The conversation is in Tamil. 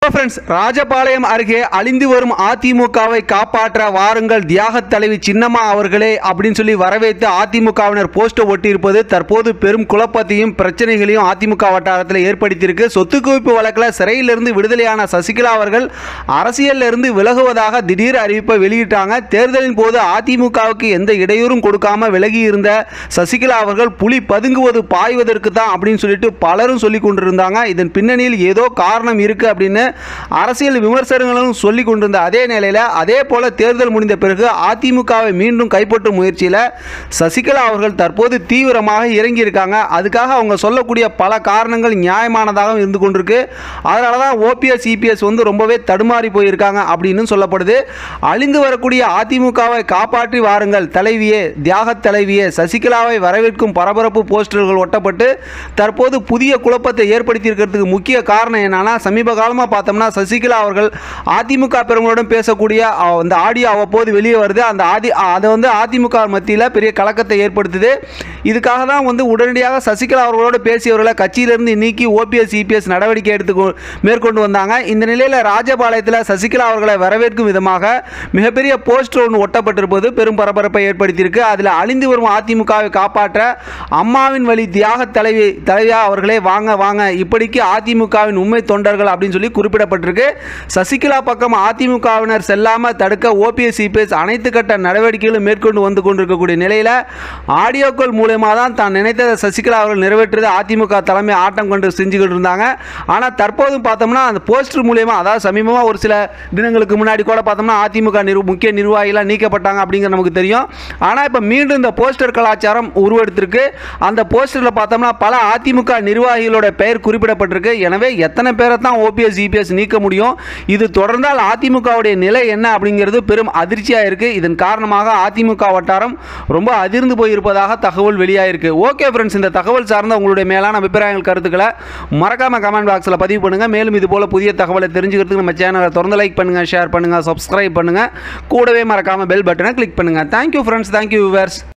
ஃப்ரெண்ட்ஸ் ராஜபாளையம் அருகே அழிந்து வரும் அதிமுகவை காப்பாற்ற வாருங்கள் தியாகத் தலைவி சின்னம்மா அவர்களே அப்படின்னு சொல்லி வரவேற்று அதிமுகவினர் போஸ்டர் ஒட்டியிருப்பது தற்போது பெரும் குழப்பத்தையும் பிரச்சனைகளையும் அதிமுக வட்டாரத்தில் ஏற்படுத்தியிருக்கு சொத்து குவிப்பு வழக்கில் சிறையிலிருந்து விடுதலையான சசிகலா அவர்கள் அரசியலில் இருந்து விலகுவதாக திடீர் அறிவிப்பை வெளியிட்டாங்க தேர்தலின் போது அதிமுகவுக்கு எந்த இடையூறும் கொடுக்காம விலகி இருந்த சசிகலா அவர்கள் புலி பதுங்குவது பாய்வதற்கு தான் அப்படின்னு சொல்லிட்டு பலரும் சொல்லி கொண்டிருந்தாங்க இதன் பின்னணியில் ஏதோ காரணம் இருக்கு அப்படின்னு அரசியல் விமர்சனங்களும் சொல்லி கொண்டிருந்த அதே நிலையில் அதே போல தேர்தல் முடிந்த பிறகு அதிமுகவை மீண்டும் கைப்பற்றும் முயற்சியில் சசிகலா அவர்கள் தற்போது தீவிரமாக இறங்கி இருக்காங்க அதுக்காக அவங்க சொல்லக்கூடிய பல காரணங்கள் நியாயமானதாக இருந்து கொண்டிருக்கு அதனால தான் ஓபிஎஸ் இபிஎஸ் வந்து ரொம்பவே தடுமாறி போயிருக்காங்க அப்படின்னு சொல்லப்படுது அழிந்து வரக்கூடிய அதிமுகவை காப்பாற்றி வாருங்கள் தலைவியே தியாகத் தலைவியே சசிகலாவை வரவேற்கும் பரபரப்பு போஸ்டர்கள் ஒட்டப்பட்டு தற்போது புதிய குழப்பத்தை ஏற்படுத்தி இருக்கிறதுக்கு முக்கிய காரணம் என்னன்னா சமீப காலமாக பார்த்தோம்னா சசிகலா அவர்கள் அதிமுக பெருமளுடன் பேசக்கூடிய அஹ், அந்த ஆடியோ அவ்வப்போது வெளியே வருது அந்த ஆதி அதை வந்து அதிமுக மத்தியில் பெரிய கலக்கத்தை ஏற்படுத்துது இதுக்காக தான் வந்து உடனடியாக சசிகலா அவர்களோடு பேசியவர்களை கட்சியிலிருந்து நீக்கி ஓபிஎஸ் இபிஎஸ் நடவடிக்கை எடுத்து கொ- மேற்கொண்டு வந்தாங்க இந்த நிலையில் ராஜபாளையத்தில் சசிகலா அவர்களை வரவேற்கும் விதமாக மிகப்பெரிய போஸ்டர் ஒன்று ஒட்டப்பட்டிருப்பது பெரும் பரபரப்பை ஏற்படுத்தியிருக்கு அதில் அழிந்து வரும் அதிமுகவை காப்பாற்ற அம்மாவின் வழி தியாக தலைவி தலைவியா அவர்களே வாங்க வாங்க இப்படிக்கு அதிமுகவின் உண்மை தொண்டர்கள் அப்படின்னு சொல்லி குறிப்பிடப்பட்டிருக்கு சசிகலா பக்கம் அதிமுகவினர் செல்லாம தடுக்க ஓபிஎஸ் சிபிஎஸ் அனைத்து கட்ட நடவடிக்கைகளும் மேற்கொண்டு வந்து கொண்டிருக்கக்கூடிய நிலையில் ஆடியோக்கள் மூலயமா தான் தான் நினைத்ததை சசிகலா அவர்கள் நிறைவேற்றுறது அதிமுக தலைமை ஆட்டம் கொண்டு செஞ்சுக்கிட்டு இருந்தாங்க ஆனால் தற்போது பார்த்தோம்னா அந்த போஸ்டர் மூலயமா அதாவது சமீபமாக ஒரு சில தினங்களுக்கு முன்னாடி கூட பார்த்தோம்னா அதிமுக நிர்வ முக்கிய நிர்வாகிகளாக நீக்கப்பட்டாங்க அப்படிங்கிற நமக்கு தெரியும் ஆனால் இப்போ மீண்டும் இந்த போஸ்டர் கலாச்சாரம் உருவெடுத்திருக்கு அந்த போஸ்டரில் பார்த்தோம்னா பல அதிமுக நிர்வாகிகளோட பெயர் குறிப்பிடப்பட்டிருக்கு எனவே எத்தனை பேரை தான் ஓபிஎஸ் இபிஎஸ் நீக்க முடியும் இது தொடர்ந்தால் அதிமுகவுடைய நிலை என்ன அப்படிங்கிறது பெரும் அதிர்ச்சியாக இருக்குது இதன் காரணமாக அதிமுக வட்டாரம் ரொம்ப அதிர்ந்து போயிருப்பதாக தகவல் வெளியாயிருக்கு ஓகே ஃப்ரெண்ட்ஸ் இந்த தகவல் சார்ந்த உங்களுடைய மேலான அபிப்பிராயங்கள் கருத்துக்களை மறக்காம கமெண்ட் பாக்ஸில் பதிவு பண்ணுங்கள் மேலும் இது போல புதிய தகவலை தெரிஞ்சுக்கிறதுக்கு நம்ம சேனலை தொடர்ந்து லைக் பண்ணுங்கள் ஷேர் பண்ணுங்கள் சப்ஸ்கிரைப் பண்ணுங்கள் கூடவே மறக்காம பெல் பட்டனை கிளிக் பண்ணுங்கள் தேங்க்யூ ஃப்ரெண்ட்ஸ் தேங்க்யூ விவர்ஸ்